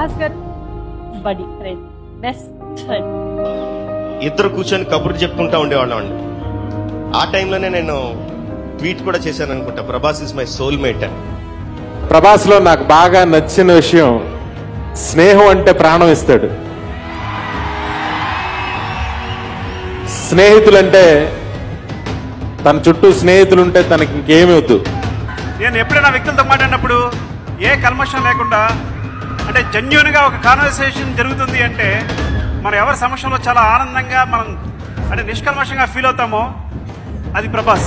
ప్రభాస్ గారు బడి friend best friend ఇద్దరు కూర్చొని కబుర్లు చెప్పుకుంటా ఉండేవాళ్ళం అండి ఆ టైంలోనే నేను ట్వీట్ కూడా చేశాను అనుకుంటా Prabhas is my soul mate అని ప్రభాస్లో నాకు బాగా నచ్చిన విషయం స్నేహం అంటే ప్రాణం ఇస్తాడు స్నేహితులంటే తన చుట్టూ స్నేహితులు ఉంటే తనకి ఇంకేమీ వద్దు నేను ఎప్పుడైనా వ్యక్తులతో మాట్లాడినప్పుడు ఏ కల్మషం లేకుండా అంటే జెన్యున్ గా ఒక కాన్వర్సేషన్ జరుగుతుంది అంటే మనం ఎవరి సమక్షంలో చాలా ఆనందంగా మనం అంటే నిష్కల్మషంగా ఫీల్ అవుతామో అది ప్రభాస్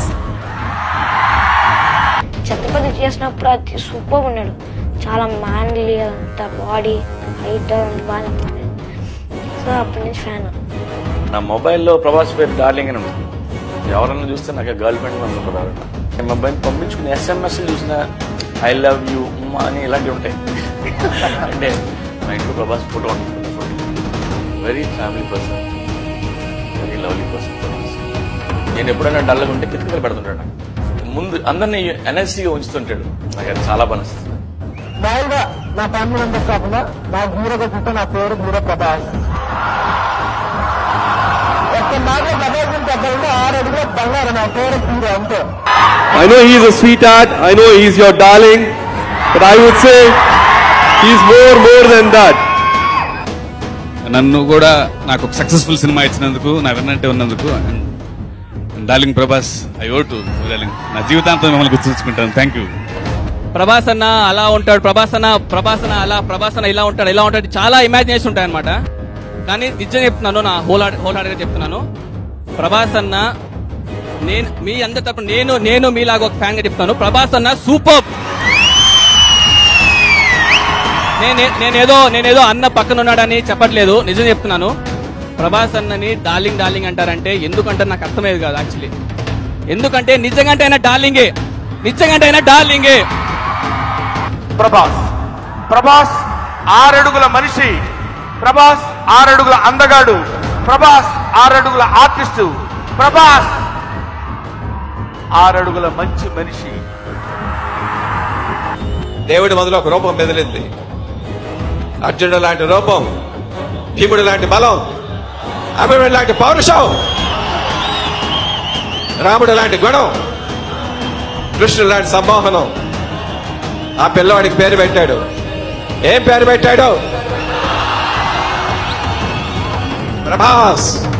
ఛత్రపతి చేసినప్పుడు అది సూపర్ ఉన్నాడు చాలా మ్యాన్లీ అంతా బాడీ హైట్ బాగా సో అప్పటి నుంచి ఫ్యాన్ నా మొబైల్లో ప్రభాస్ పేరు డార్లింగ్ అని ఉంటుంది ఎవరన్నా చూస్తే నాకు గర్ల్ ఫ్రెండ్ అనుకుంటారు నేను మొబైల్ పంపించుకుని ఎస్ఎంఎస్ చూసిన ఐ లవ్ యూ అని ఇలాంటివి ఉంటాయి అంటే మా ఇంట్లో ప్రభాస్ ఫోటో ఉంటుంది very family person very lovely person Prabhas నేను ఎప్పుడైనా డల్గా ఉంటే కిందకి పెడుతుంటాడు నాకు. ముందు అందరినీ ఎనర్జీగా ఉంచుతుంటాడు నాకు అది చాలా పనిస్తుంది మామూలుగా నా ఫ్యామిలీ మెంబర్స్ కాకుండా నా హీరోగా చూస్తే నా ఫేవరెట్ హీరో ప్రభాస్ ఒక్క మాటలో ప్రభాస్ గురించి చెప్పాలంటే ఆరు అడుగుల బంగారం నా ఫేవరెట్ హీరో అంతే I know he's a sweetheart. I know he's your darling. But I would say he's more, more than that. నన్ను కూడా నాకు ఒక సక్సెస్ఫుల్ సినిమా ఇచ్చినందుకు నా వెన్నంటే ఉన్నందుకు darling Prabhas I owe to darling నా జీవితాంతం మిమ్మల్ని గుర్తుంచుకుంటాను థ్యాంక్ యూ ప్రభాస్ అన్న అలా ఉంటాడు ప్రభాస్ అన్న ప్రభాస్ అన్న అలా ప్రభాస్ అన్న ఇలా ఉంటాడు ఇలా ఉంటాడు చాలా ఇమాజినేషన్ ఉంటాయి అనమాట కానీ నిజం చెప్తున్నాను నా హోల్ హోల్ హార్ట్గా చెప్తున్నాను ప్రభాస్ అన్న నేను మీ అందరి తరపున నేను నేను మీలాగా ఒక ఫ్యాన్ గా చెప్తాను ప్రభాస్ అన్న సూపర్ నేను నేనేదో నేనేదో అన్న పక్కన ఉన్నాడని చెప్పట్లేదు నిజం చెప్తున్నాను ప్రభాస్ అన్నని డార్లింగ్ డార్లింగ్ అంటారంటే ఎందుకంటారు నాకు అర్థమయ్యేది కాదు యాక్చువల్లీ ఎందుకంటే నిజంగా అయినా డార్లింగే నిజంగా అయినా డార్లింగే ప్రభాస్ ప్రభాస్ ఆరడుగుల మనిషి ప్రభాస్ ఆరడుగుల అందగాడు ప్రభాస్ ఆరడుగుల ఆర్టిస్టు ప్రభాస్ ఆరడుగుల మంచి మనిషి దేవుడి మొదలు ఒక రూపం బెదిలింది అర్జునుడు లాంటి రూపం భీముడు లాంటి బలం అభిమన్యుడు లాంటి పౌరుషం రాముడు లాంటి గుణం కృష్ణుడు లాంటి సంమోహనం ఆ పిల్లవాడికి పేరు పెట్టాడు ఏం పేరు పెట్టాడు ప్రభాస్